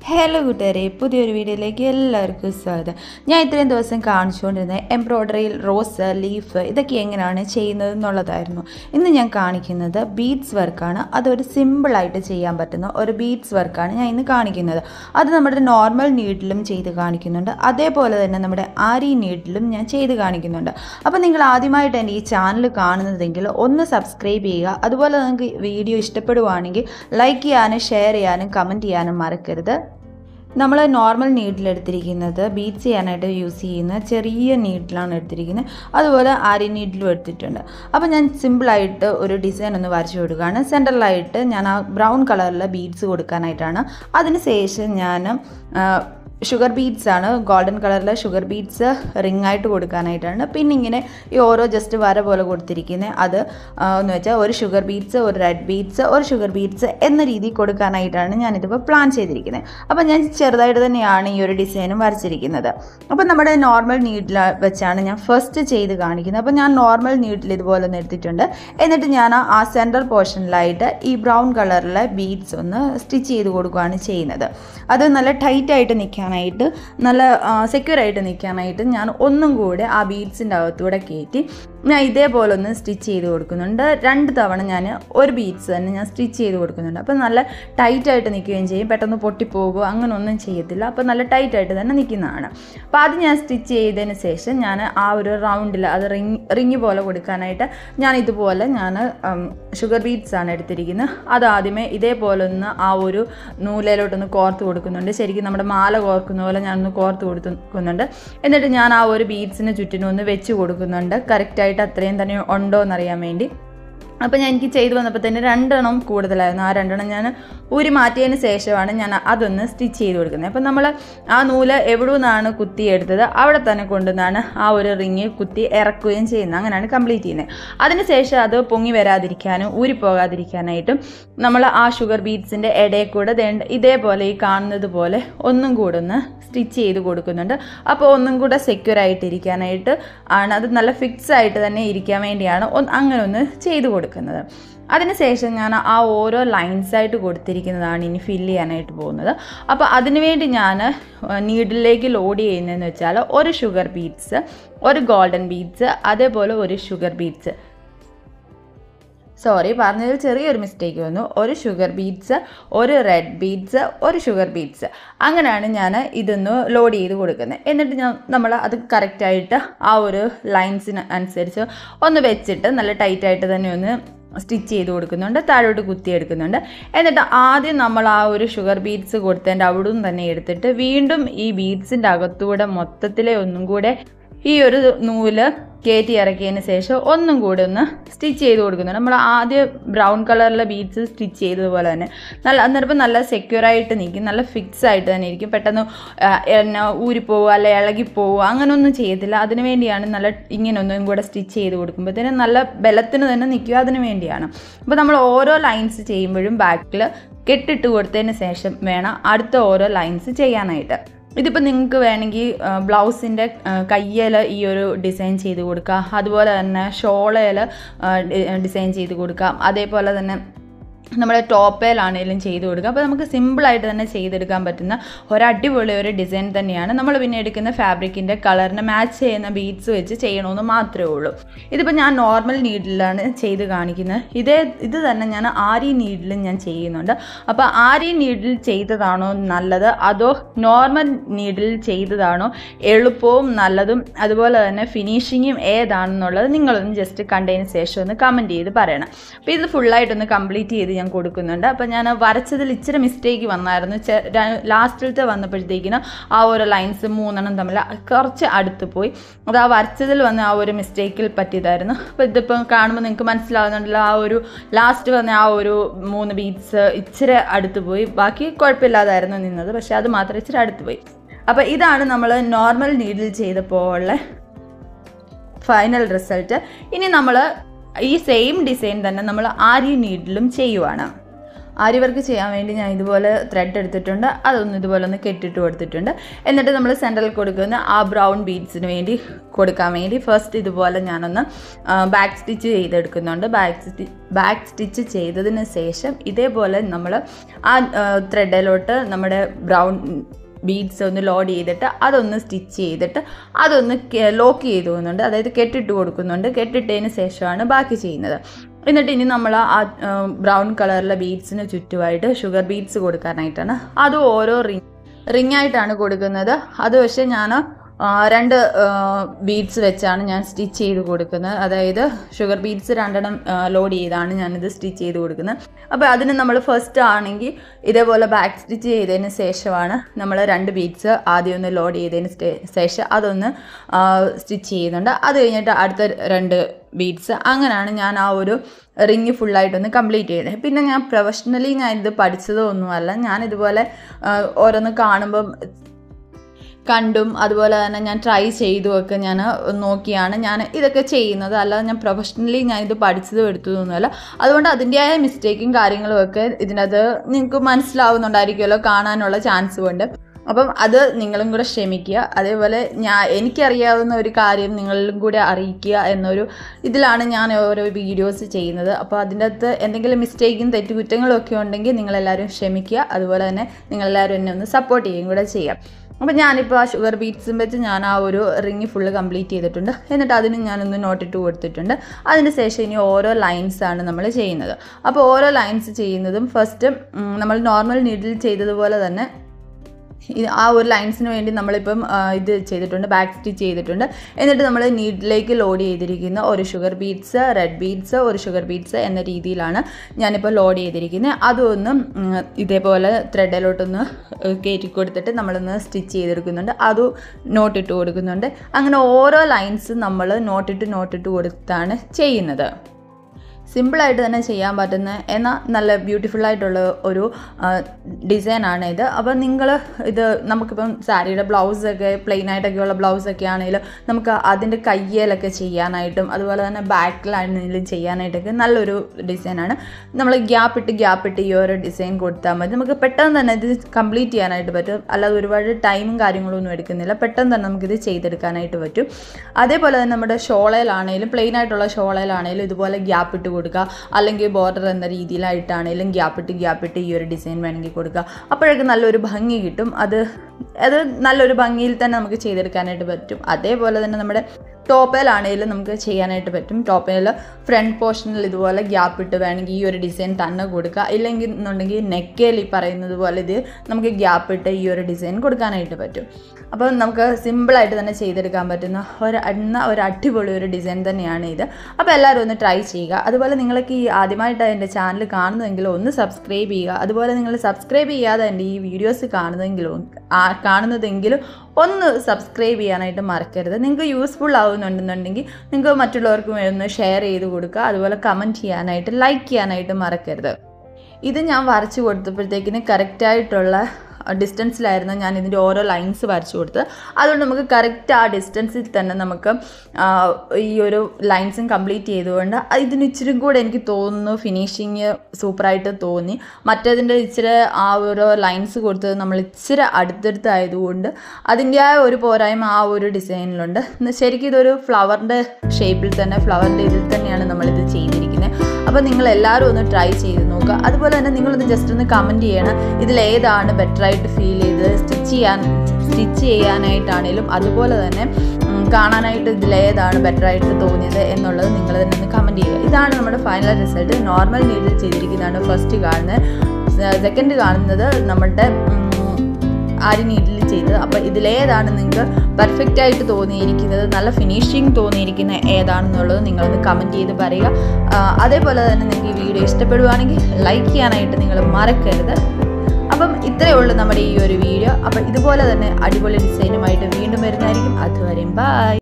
hello കൂട്ടുകാരെ പുതിയൊരു വീഡിയോയിലേക്ക് എല്ലാവർക്കും സ്വാഗതം ഞാൻ ഇത്രയും ദിവസം കാണിച്ചുകൊണ്ടിരുന്നത് എംബ്രോയ്ഡറിയിൽ റോസ് ലീഫ് ഇതൊക്കെ എങ്ങനെയാണ് ചെയ്യുന്നത് എന്നുള്ളതായിരുന്നു ഇന്ന് ഞാൻ കാണിക്കുന്നത് ബീഡ്സ് വർക്കാണ് അതൊരു സിമ്പിളായിട്ട് ചെയ്യാൻ പറ്റുന്ന ഒരു ബീഡ്സ് വർക്കാണ് ഞാൻ ഇന്ന് കാണിക്കുന്നത് അത് നമ്മുടെ നോർമൽ നീഡിലും ചെയ്ത് കാണിക്കുന്നുണ്ട് അതേപോലെ തന്നെ നമ്മുടെ ആരി നീഡിലും ഞാൻ ചെയ്ത് കാണിക്കുന്നുണ്ട് അപ്പോൾ നിങ്ങൾ ആദ്യമായിട്ട് എൻ്റെ ഈ ചാനൽ കാണുന്നതെങ്കിൽ ഒന്ന് സബ്സ്ക്രൈബ് ചെയ്യുക അതുപോലെ നിങ്ങൾക്ക് വീഡിയോ ഇഷ്ടപ്പെടുവാണെങ്കിൽ ലൈക്ക് ചെയ്യാനും ഷെയർ ചെയ്യാനും കമൻറ്റ് ചെയ്യാനും മറക്കരുത് നമ്മൾ നോർമൽ നീഡിൽ എടുത്തിരിക്കുന്നത് ബീറ്റ്സ് ചെയ്യാനായിട്ട് യൂസ് ചെയ്യുന്ന ചെറിയ നീഡിലാണ് എടുത്തിരിക്കുന്നത് അതുപോലെ ആരി നീഡിലും എടുത്തിട്ടുണ്ട് അപ്പോൾ ഞാൻ സിമ്പിളായിട്ട് ഒരു ഡിസൈൻ ഒന്ന് വരച്ചു കൊടുക്കുകയാണ് സെൻറ്ററിലായിട്ട് ഞാൻ ആ ബ്രൗൺ കളറിലെ ബീഡ്സ് കൊടുക്കാനായിട്ടാണ് അതിന് ശേഷം ഞാൻ ഷുഗർ ബീഡ്സ് ആണ് ഗോൾഡൻ കളറിലെ ഷുഗർ ബീഡ്സ് റിംഗ് ആയിട്ട് കൊടുക്കാനായിട്ടാണ് പിന്നെ ഇങ്ങനെ ഈ ഓരോ ജസ്റ്റ് വര പോലെ കൊടുത്തിരിക്കുന്നത് അത് ആ, എന്ന് വെച്ചാൽ ഒരു ഷുഗർ ബീഡ്സ് ഒരു റെഡ് ബീഡ്സ് ഒരു ഷുഗർ ബീഡ്സ് എന്ന രീതിയിൽ കൊടുക്കാനായിട്ടാണ് ഞാനിതിപ്പോൾ പ്ലാൻ ചെയ്തിരിക്കുന്നത് അപ്പോൾ ഞാൻ ചെറുതായിട്ട് തന്നെയാണ് ഈ ഒരു ഡിസൈനും വരച്ചിരിക്കുന്നത് അപ്പോൾ നമ്മുടെ നോർമൽ നീഡിൽ വെച്ചാണ് ഞാൻ ഫസ്റ്റ് ചെയ്ത് കാണിക്കുന്നത് അപ്പോൾ ഞാൻ നോർമൽ നീഡിൽ ഇതുപോലെ ഒന്ന് എടുത്തിട്ടുണ്ട് എന്നിട്ട് ഞാൻ ആ സെൻട്രൽ പോർഷനിലായിട്ട് ഈ ബ്രൗൺ കളറിലെ ബീഡ്സ് ഒന്ന് സ്റ്റിച്ച് ചെയ്ത് കൊടുക്കുകയാണ് ചെയ്യുന്നത് അത് നല്ല ടൈറ്റായിട്ട് നിൽക്കാനായിട്ട് നല്ല സെക്യൂർ ആയിട്ട് നിൽക്കാനായിട്ട് ഞാൻ ഒന്നും കൂടെ ആ ബീഡ്സിൻ്റെ അകത്തൂടെ കയറ്റി ഞാൻ ഇതേപോലെ ഒന്ന് സ്റ്റിച്ച് ചെയ്ത് കൊടുക്കുന്നുണ്ട് രണ്ട് തവണ ഞാൻ ഒരു ബീഡ്സ് തന്നെ ഞാൻ സ്റ്റിച്ച് ചെയ്ത് കൊടുക്കുന്നുണ്ട് അപ്പോൾ നല്ല ടൈറ്റായിട്ട് നിൽക്കുകയും ചെയ്യും പെട്ടെന്ന് പൊട്ടിപ്പോകുകയോ അങ്ങനെ ഒന്നും ചെയ്യത്തില്ല അപ്പോൾ നല്ല ടൈറ്റായിട്ട് തന്നെ നിൽക്കുന്നതാണ് അപ്പോൾ അത് ഞാൻ സ്റ്റിച്ച് ചെയ്തതിന് ശേഷം ഞാൻ ആ ഒരു റൗണ്ടിൽ അത് റിങ് റിങ് പോലെ കൊടുക്കാനായിട്ട് ഞാൻ ഇതുപോലെ ഞാൻ ഷുഗർ ബീഡ്സ് ആണ് എടുത്തിരിക്കുന്നത് അത് ആദ്യമേ ഇതേപോലെ ഒന്ന് ആ ഒരു നൂലയിലോട്ടൊന്ന് കോർത്ത് കൊടുക്കുന്നുണ്ട് ശരിക്കും നമ്മുടെ മാല കോർക്കുന്ന പോലെ ഞാനൊന്ന് കോർത്ത് കൊടുക്കുന്നുണ്ട് എന്നിട്ട് ഞാൻ ആ ഒരു ബീഡ്സിന് ചുറ്റിനും ഒന്ന് വെച്ച് കൊടുക്കുന്നുണ്ട് കറക്റ്റായിട്ട് അത്രയും തന്നെ ഉണ്ടോ എന്നറിയാൻ വേണ്ടി അപ്പോൾ ഞാൻ എനിക്ക് ചെയ്തു വന്നപ്പോൾ തന്നെ രണ്ടെണ്ണം കൂടുതലായിരുന്നു ആ രണ്ടെണ്ണം ഞാൻ ഊരി മാറ്റിയതിന് ശേഷമാണ് ഞാൻ അതൊന്ന് സ്റ്റിച്ച് ചെയ്ത് കൊടുക്കുന്നത് അപ്പോൾ നമ്മൾ ആ നൂല് എവിടെ നിന്നാണ് കുത്തി എടുത്തത് അവിടെ തന്നെ കൊണ്ടുവന്നാണ് ആ ഒരു റിങ് കുത്തി ഇറക്കുകയും ചെയ്യുന്നത് അങ്ങനെയാണ് കംപ്ലീറ്റ് ചെയ്യുന്നത് അതിനുശേഷം അത് പൊങ്ങി വരാതിരിക്കാനും ഊരി പോകാതിരിക്കാനായിട്ടും നമ്മൾ ആ ഷുഗർ ബീഡ്സിൻ്റെ ഇടയിൽ കൂടെ ദേണ്ട ഇതേപോലെ ഈ കാണുന്നത് പോലെ ഒന്നും കൂടെ ഒന്ന് സ്റ്റിച്ച് ചെയ്ത് കൊടുക്കുന്നുണ്ട് അപ്പോൾ ഒന്നും കൂടെ സെക്യൂർ ആയിട്ടിരിക്കാനായിട്ട് ആണ് അത് നല്ല ഫിക്സ് ആയിട്ട് തന്നെ ഇരിക്കാൻ വേണ്ടിയാണ് ഒന്ന് അങ്ങനെ ഒന്ന് ചെയ്ത് കൊടുക്കുന്നത് അതിനുശേഷം ഞാൻ ആ ഓരോ ലൈൻസായിട്ട് കൊടുത്തിരിക്കുന്നതാണ് ഇനി ഫില്ല് ചെയ്യാനായിട്ട് പോകുന്നത് അപ്പോൾ അതിനുവേണ്ടി ഞാൻ നീഡിലേക്ക് ലോഡ് ചെയ്യുന്നതെന്ന് വെച്ചാൽ ഒരു ഷുഗർ ബീഡ്സ് ഒരു ഗോൾഡൻ ബീഡ്സ് അതേപോലെ ഒരു ഷുഗർ ബീഡ്സ് സോറി പറഞ്ഞതിൽ ചെറിയൊരു മിസ്റ്റേക്ക് വന്നു ഒരു ഷുഗർ ബീഡ്സ് ഒരു റെഡ് ബീഡ്സ് ഒരു ഷുഗർ ബീഡ്സ് അങ്ങനെയാണ് ഞാൻ ഇതൊന്ന് ലോഡ് ചെയ്ത് കൊടുക്കുന്നത് എന്നിട്ട് ഞാൻ നമ്മൾ അത് കറക്റ്റായിട്ട് ആ ഒരു ലൈൻസിന് അനുസരിച്ച് ഒന്ന് വെച്ചിട്ട് നല്ല ടൈറ്റായിട്ട് തന്നെ ഒന്ന് സ്റ്റിച്ച് ചെയ്ത് കൊടുക്കുന്നുണ്ട് താഴോട്ട് കുത്തിയെടുക്കുന്നുണ്ട് എന്നിട്ട് ആദ്യം നമ്മൾ ആ ഒരു ഷുഗർ ബീഡ്സ് കൊടുത്തതിൻ്റെ അവിടെ നിന്ന് തന്നെ എടുത്തിട്ട് വീണ്ടും ഈ ബീഡ്സിൻ്റെ അകത്തൂടെ മൊത്തത്തിലെ ഒന്നും കൂടെ ഈ ഒരു നൂല് കയറ്റി ഇറക്കിയതിന് ശേഷം ഒന്നും കൂടി ഒന്ന് സ്റ്റിച്ച് ചെയ്ത് കൊടുക്കുന്നുണ്ട് നമ്മൾ ആദ്യം ബ്രൗൺ കളറിലെ ബീഡ്സ് സ്റ്റിച്ച് ചെയ്തതുപോലെ തന്നെ നല്ല അന്നേരം നല്ല സെക്യൂർ ആയിട്ട് നിൽക്കും നല്ല ഫിക്സ് ആയിട്ട് തന്നെ ഇരിക്കും പെട്ടെന്ന് ആ, എന്നെ ഊരിപ്പോവുക അല്ലെ ഇളകിപ്പോവുക അങ്ങനെയൊന്നും ചെയ്യത്തില്ല അതിന് വേണ്ടിയാണ് നല്ല ഇങ്ങനെ ഒന്നും കൂടെ സ്റ്റിച്ച് ചെയ്ത് കൊടുക്കുമ്പോഴത്തേനും നല്ല ബലത്തിന് തന്നെ നിൽക്കുക അതിന് വേണ്ടിയാണ് അപ്പോൾ നമ്മൾ ഓരോ ലൈൻസ് ചെയ്യുമ്പോഴും ബാക്കിൽ കെട്ടിട്ട് കൊടുത്തതിന് ശേഷം വേണം അടുത്ത ഓരോ ലൈൻസ് ചെയ്യാനായിട്ട് ഇതിപ്പോൾ നിങ്ങൾക്ക് വേണമെങ്കിൽ ബ്ലൗസിൻ്റെ കയ്യിൽ ഈ ഒരു ഡിസൈൻ ചെയ്ത് കൊടുക്കാം അതുപോലെ തന്നെ ഷോളയിൽ ഡിസൈൻ ചെയ്ത് കൊടുക്കാം അതേപോലെ തന്നെ നമ്മുടെ ടോപ്പേലാണെങ്കിലും ചെയ്ത് കൊടുക്കുക അപ്പോൾ നമുക്ക് സിമ്പിളായിട്ട് തന്നെ ചെയ്തെടുക്കാൻ പറ്റുന്ന ഒരു അടിപൊളി ഒരു ഡിസൈൻ തന്നെയാണ് നമ്മൾ പിന്നെ എടുക്കുന്ന ഫാബ്രിക്കിൻ്റെ കളറിന് മാച്ച് ചെയ്യുന്ന ബീഡ്സ് വെച്ച് ചെയ്യണമെന്ന് മാത്രമേ ഉള്ളൂ ഇതിപ്പോൾ ഞാൻ നോർമൽ നീഡിലാണ് ചെയ്ത് കാണിക്കുന്നത് ഇതേ ഇത് തന്നെ ഞാൻ ആരി നീഡിലും ഞാൻ ചെയ്യുന്നുണ്ട് അപ്പോൾ ആരി നീഡിൽ ചെയ്തതാണോ നല്ലത് അതോ നോർമൽ നീഡിൽ ചെയ്തതാണോ എളുപ്പവും നല്ലതും അതുപോലെ തന്നെ ഫിനിഷിങ്ങും ഏതാണെന്നുള്ളത് നിങ്ങളൊന്ന് ജസ്റ്റ് കണ്ടതിന് ശേഷം ഒന്ന് കമൻറ്റ് ചെയ്ത് പറയണം അപ്പോൾ ഇത് ഫുള്ളായിട്ടൊന്ന് കംപ്ലീറ്റ് ചെയ്ത് ഞാൻ കൊടുക്കുന്നുണ്ട് അപ്പോൾ ഞാൻ വരച്ചതിൽ ഇച്ചിരി മിസ്റ്റേക്ക് വന്നായിരുന്നു ലാസ്റ്റിലത്തെ വന്നപ്പോഴത്തേക്കിന് ആ ഒരു ലൈൻസ് മൂന്നെണ്ണം തമ്മിൽ കുറച്ച് അടുത്ത് പോയി അത് ആ വരച്ചതിൽ വന്ന ആ ഒരു മിസ്റ്റേക്കിൽ പറ്റിയതായിരുന്നു അപ്പോൾ ഇതിപ്പോൾ കാണുമ്പോൾ നിങ്ങൾക്ക് മനസ്സിലാവുന്നുണ്ടല്ലോ ആ ഒരു ലാസ്റ്റ് വന്ന ആ ഒരു മൂന്ന് ബീറ്റ്സ് ഇച്ചിരി അടുത്ത് പോയി ബാക്കി കുഴപ്പമില്ലാതായിരുന്നു നിന്നത് പക്ഷേ അത് മാത്രം ഇച്ചിരി അടുത്ത് പോയി അപ്പോൾ ഇതാണ് നമ്മൾ നോർമൽ നീഡിൽ ചെയ്തപ്പോൾ ഉള്ള ഫൈനൽ റിസൾട്ട് ഇനി നമ്മൾ ഈ സെയിം ഡിസൈൻ തന്നെ നമ്മൾ ആരി നീഡിലും ചെയ്യുവാണ് ആരി വർക്ക് ചെയ്യാൻ വേണ്ടി ഞാൻ ഇതുപോലെ ത്രെഡ് എടുത്തിട്ടുണ്ട് അതൊന്ന് ഇതുപോലെ ഒന്ന് കെട്ടിട്ട് കൊടുത്തിട്ടുണ്ട് എന്നിട്ട് നമ്മൾ സെൻറ്ററിൽ കൊടുക്കുന്ന ആ ബ്രൗൺ ബീഡ്സിന് വേണ്ടി കൊടുക്കാൻ വേണ്ടി ഫസ്റ്റ് ഇതുപോലെ ഞാനൊന്ന് ബാക്ക് സ്റ്റിച്ച് ചെയ്തെടുക്കുന്നുണ്ട് ബാക്ക് സ്റ്റി ബാക്ക് സ്റ്റിച്ച് ചെയ്തതിന് ശേഷം ഇതേപോലെ നമ്മൾ ആ ത്രെഡിലോട്ട് നമ്മുടെ ബ്രൗൺ ബീഡ്സ് ഒന്ന് ലോഡ് ചെയ്തിട്ട് അതൊന്ന് സ്റ്റിച്ച് ചെയ്തിട്ട് അതൊന്ന് ലോക്ക് ചെയ്ത് പോകുന്നുണ്ട് അതായത് കെട്ടിട്ട് കൊടുക്കുന്നുണ്ട് കെട്ടിട്ടതിന് ശേഷമാണ് ബാക്കി ചെയ്യുന്നത് എന്നിട്ട് ഇനി നമ്മൾ ആ ബ്രൗൺ കളറിലെ ബീഡ്സിന് ചുറ്റുമായിട്ട് ഷുഗർ ബീഡ്സ് കൊടുക്കാനായിട്ടാണ് അത് ഓരോ റിങ് റിങ് ആയിട്ടാണ് കൊടുക്കുന്നത് അത് പക്ഷേ ഞാൻ രണ്ട് ബീഡ്സ് വെച്ചാണ് ഞാൻ സ്റ്റിച്ച് ചെയ്ത് കൊടുക്കുന്നത് അതായത് ഷുഗർ ബീഡ്സ് രണ്ടെണ്ണം ലോഡ് ചെയ്താണ് ഞാനിത് സ്റ്റിച്ച് ചെയ്ത് കൊടുക്കുന്നത് അപ്പോൾ അതിന് നമ്മൾ ഫസ്റ്റ് ആണെങ്കിൽ ഇതേപോലെ ബാക്ക് സ്റ്റിച്ച് ചെയ്തതിന് ശേഷമാണ് നമ്മൾ രണ്ട് ബീഡ്സ് ആദ്യം ഒന്ന് ലോഡ് ചെയ്തതിന് ശേഷം അതൊന്ന് സ്റ്റിച്ച് ചെയ്യുന്നുണ്ട് അത് കഴിഞ്ഞിട്ട് അടുത്ത രണ്ട് ബീഡ്സ് അങ്ങനെയാണ് ഞാൻ ആ ഒരു റിങ് ഫുള്ളായിട്ടൊന്ന് കംപ്ലീറ്റ് ചെയ്തത് പിന്നെ ഞാൻ പ്രൊഫഷണലി ഞാൻ ഇത് പഠിച്ചതൊന്നുമല്ല ഞാനിതുപോലെ ഓരോന്ന് കാണുമ്പം കണ്ടും അതുപോലെ തന്നെ ഞാൻ ട്രൈ ചെയ്തുമൊക്കെ ഞാൻ നോക്കിയാണ് ഞാൻ ഇതൊക്കെ ചെയ്യുന്നത് അല്ലാതെ ഞാൻ പ്രൊഫഷണലി ഞാൻ ഇത് പഠിച്ചതും എടുത്തതൊന്നുമല്ല അതുകൊണ്ട് അതിൻ്റെതായ മിസ്റ്റേക്കും കാര്യങ്ങളും ഒക്കെ ഇതിനകത്ത് നിങ്ങൾക്ക് മനസ്സിലാവുന്നുണ്ടായിരിക്കുമല്ലോ കാണാനുള്ള ചാൻസും ഉണ്ട് അപ്പം അത് നിങ്ങളും കൂടെ ക്ഷമിക്കുക അതേപോലെ ഞാൻ എനിക്കറിയാവുന്ന ഒരു കാര്യം നിങ്ങളിലും കൂടെ അറിയിക്കുക എന്നൊരു ഇതിലാണ് ഞാൻ ഓരോ വീഡിയോസ് ചെയ്യുന്നത് അപ്പോൾ അതിൻ്റെ അകത്ത് എന്തെങ്കിലും മിസ്റ്റേക്കും തെറ്റുകുറ്റങ്ങളും ഒക്കെ ഉണ്ടെങ്കിൽ നിങ്ങളെല്ലാവരും ക്ഷമിക്കുക അതുപോലെ തന്നെ നിങ്ങളെല്ലാവരും എന്നെ ഒന്ന് സപ്പോർട്ട് ചെയ്യുകയും കൂടെ ചെയ്യാം അപ്പോൾ ഞാനിപ്പോൾ ആ ഷുഗർ ബീറ്റ്സും വെച്ച് ഞാൻ ആ ഒരു റിങ് ഫുള്ള് കംപ്ലീറ്റ് ചെയ്തിട്ടുണ്ട് എന്നിട്ട് അതിന് ഞാനൊന്ന് നോട്ടിട്ട് കൊടുത്തിട്ടുണ്ട് അതിന് ശേഷം ഇനി ഓരോ ലൈൻസാണ് നമ്മൾ ചെയ്യുന്നത് അപ്പോൾ ഓരോ ലൈൻസ് ചെയ്യുന്നതും ഫസ്റ്റ് നമ്മൾ നോർമൽ നീഡിൽ ചെയ്തതുപോലെ തന്നെ ആ ഒരു ലൈൻസിന് വേണ്ടി നമ്മളിപ്പം ഇത് ചെയ്തിട്ടുണ്ട് ബാക്ക് സ്റ്റിച്ച് ചെയ്തിട്ടുണ്ട് എന്നിട്ട് നമ്മൾ നീഡിലേക്ക് ലോഡ് ചെയ്തിരിക്കുന്ന ഒരു ഷുഗർ ബീഡ്സ് റെഡ് ബീഡ്സ് ഒരു ഷുഗർ ബീഡ്സ് എന്ന രീതിയിലാണ് ഞാനിപ്പോൾ ലോഡ് ചെയ്തിരിക്കുന്നത് അതൊന്ന് ഇതേപോലെ ത്രെഡിലോട്ടൊന്ന് കയറ്റി കൊടുത്തിട്ട് നമ്മളൊന്ന് സ്റ്റിച്ച് ചെയ്തെടുക്കുന്നുണ്ട് അത് നോട്ടിട്ട് കൊടുക്കുന്നുണ്ട് അങ്ങനെ ഓരോ ലൈൻസും നമ്മൾ നോട്ടിട്ട് നോട്ടിട്ട് കൊടുത്താണ് ചെയ്യുന്നത് സിമ്പിളായിട്ട് തന്നെ ചെയ്യാൻ പറ്റുന്ന എന്നാൽ നല്ല ബ്യൂട്ടിഫുൾ ആയിട്ടുള്ള ഒരു ഡിസൈനാണ് ഇത് അപ്പോൾ നിങ്ങൾ ഇത് നമുക്കിപ്പം സാരിയുടെ ബ്ലൗസൊക്കെ പ്ലെയിൻ ആയിട്ടൊക്കെയുള്ള ബ്ലൗസൊക്കെ ആണെങ്കിലും നമുക്ക് അതിൻ്റെ കയ്യേലൊക്കെ ചെയ്യാനായിട്ടും അതുപോലെ തന്നെ ബാക്കിലാണെങ്കിലും ചെയ്യാനായിട്ടൊക്കെ നല്ലൊരു ഡിസൈനാണ് നമ്മൾ ഗ്യാപ്പ് ഇട്ട് ഗ്യാപ്പ് ഇട്ട് ഈ ഒരു ഡിസൈൻ കൊടുത്താൽ മതി നമുക്ക് പെട്ടെന്ന് തന്നെ ഇത് കംപ്ലീറ്റ് ചെയ്യാനായിട്ട് പറ്റും അല്ലാതെ ഒരുപാട് ടൈമും കാര്യങ്ങളൊന്നും എടുക്കുന്നില്ല പെട്ടെന്ന് തന്നെ നമുക്കിത് ചെയ്തെടുക്കാനായിട്ട് പറ്റും അതേപോലെ തന്നെ നമ്മുടെ ഷോളയിലാണെങ്കിലും പ്ലെയിൻ ആയിട്ടുള്ള ഷോളയിലാണെങ്കിലും ഇതുപോലെ ഗ്യാപ്പ് ഇട്ട് കൊടുക്കുക അല്ലെങ്കിൽ ബോർഡർ എന്ന രീതിയിലായിട്ടാണെങ്കിലും ഗ്യാപ്പ് ഇട്ട് ഗ്യാപ്പ് ഇട്ട് ഈ ഒരു ഡിസൈൻ വേണമെങ്കിൽ കൊടുക്കുക അപ്പോഴൊക്കെ നല്ലൊരു ഭംഗി കിട്ടും അത് അത് നല്ലൊരു ഭംഗിയിൽ തന്നെ നമുക്ക് ചെയ്തെടുക്കാനായിട്ട് പറ്റും അതേപോലെ തന്നെ നമ്മുടെ ടോപ്പയിലാണെങ്കിലും നമുക്ക് ചെയ്യാനായിട്ട് പറ്റും ടോപ്പയിൽ ഫ്രണ്ട് പോർഷനിൽ ഇതുപോലെ ഗ്യാപ്പ് ഇട്ട് വേണമെങ്കിൽ ഈ ഒരു ഡിസൈൻ തന്നെ കൊടുക്കുക ഇല്ലെങ്കിൽ എന്നുണ്ടെങ്കിൽ നെക്കേൽ ഈ പറയുന്നത് പോലെ ഇത് നമുക്ക് ഗ്യാപ്പ് ഇട്ട് ഈ ഒരു ഡിസൈൻ കൊടുക്കാനായിട്ട് പറ്റും അപ്പോൾ നമുക്ക് സിമ്പിളായിട്ട് തന്നെ ചെയ്തെടുക്കാൻ പറ്റുന്ന ഒരു എണ്ണ ഒരു അടിപൊളി ഒരു ഡിസൈൻ തന്നെയാണ് ഇത് അപ്പോൾ എല്ലാവരും ഒന്ന് ട്രൈ ചെയ്യുക അതുപോലെ നിങ്ങൾക്ക് ഈ ആദ്യമായിട്ട് എൻ്റെ ചാനൽ കാണുന്നതെങ്കിലും ഒന്ന് സബ്സ്ക്രൈബ് ചെയ്യുക അതുപോലെ നിങ്ങൾ സബ്സ്ക്രൈബ് ചെയ്യാതെ എൻ്റെ ഈ വീഡിയോസ് കാണുന്നതെങ്കിലും കാണുന്നതെങ്കിലും ഒന്ന് സബ്സ്ക്രൈബ് ചെയ്യാനായിട്ട് മറക്കരുത് നിങ്ങൾക്ക് യൂസ്ഫുൾ ആവുന്നുണ്ടെന്നുണ്ടെങ്കിൽ നിങ്ങൾക്ക് മറ്റുള്ളവർക്കും ഒന്ന് ഷെയർ ചെയ്ത് കൊടുക്കുക അതുപോലെ കമൻറ്റ് ചെയ്യാനായിട്ട് ലൈക്ക് ചെയ്യാനായിട്ട് മറക്കരുത് ഇത് ഞാൻ വരച്ച് കൊടുത്തപ്പോഴത്തേക്കിന് കറക്റ്റായിട്ടുള്ള ഡിസ്റ്റൻസിലായിരുന്നു ഞാൻ ഇതിൻ്റെ ഓരോ ലൈൻസ് വരച്ചു കൊടുത്തത് അതുകൊണ്ട് നമുക്ക് കറക്റ്റ് ആ ഡിസ്റ്റൻസിൽ തന്നെ നമുക്ക് ഈ ഒരു ലൈൻസും കംപ്ലീറ്റ് ചെയ്തുകൊണ്ട് ഇതിന് ഇച്ചിരി കൂടെ എനിക്ക് തോന്നുന്നു ഫിനിഷിങ് സൂപ്പറായിട്ട് തോന്നി മറ്റേതിൻ്റെ ഇച്ചിരി ആ ഓരോ ലൈൻസ് കൊടുത്തത് നമ്മൾ ഇച്ചിരി അടുത്തടുത്തായതുകൊണ്ട് അതിൻ്റെതായ ഒരു പോരായ്മ ആ ഒരു ഡിസൈനിലുണ്ട് ശരിക്കും ഇതൊരു ഫ്ലവറിൻ്റെ ഷേപ്പിൽ തന്നെ ഫ്ലവറിൻ്റെ ഇതിൽ തന്നെയാണ് നമ്മളിത് ചെയ്തിരിക്കുന്നത് അപ്പോൾ നിങ്ങൾ എല്ലാവരും ഒന്ന് ട്രൈ ചെയ്ത് നോക്കുക അതുപോലെ തന്നെ നിങ്ങളൊന്ന് ജസ്റ്റ് ഒന്ന് കമൻറ്റ് ചെയ്യണം ഇതിലേതാണ് ബെറ്ററായിട്ട് ഫീൽ ചെയ്തത് സ്റ്റിച്ച് ചെയ്യാൻ സ്റ്റിച്ച് ചെയ്യാനായിട്ടാണേലും അതുപോലെ തന്നെ കാണാനായിട്ട് ഇതിലേതാണ് ബെറ്ററായിട്ട് തോന്നിയത് എന്നുള്ളത് നിങ്ങൾ തന്നെ ഒന്ന് കമൻറ്റ് ചെയ്യുക ഇതാണ് നമ്മുടെ ഫൈനൽ റിസൾട്ട് നോർമൽ നീഡിൽ ചെയ്തിരിക്കുന്നതാണ് ഫസ്റ്റ് കാണുന്നത് സെക്കൻഡ് കാണുന്നത് നമ്മുടെ ആരി നീഡിൽ ചെയ്തത് അപ്പോൾ ഇതിലേതാണ് നിങ്ങൾക്ക് പെർഫെക്റ്റ് ആയിട്ട് തോന്നിയിരിക്കുന്നത് നല്ല ഫിനിഷിങ് തോന്നിയിരിക്കുന്ന ഏതാണെന്നുള്ളത് നിങ്ങളൊന്ന് കമൻറ്റ് ചെയ്ത് പറയുക അതേപോലെ തന്നെ നിങ്ങൾക്ക് ഈ വീഡിയോ ഇഷ്ടപ്പെടുവാണെങ്കിൽ ലൈക്ക് ചെയ്യാനായിട്ട് നിങ്ങൾ മറക്കരുത് അപ്പം ഇത്രയേ ഉള്ളൂ നമ്മുടെ ഈ ഒരു വീഡിയോ അപ്പം ഇതുപോലെ തന്നെ അടിപൊളി ഡിസൈനുമായിട്ട് വീണ്ടും വരുന്നതായിരിക്കും അതുവരെയും ബൈ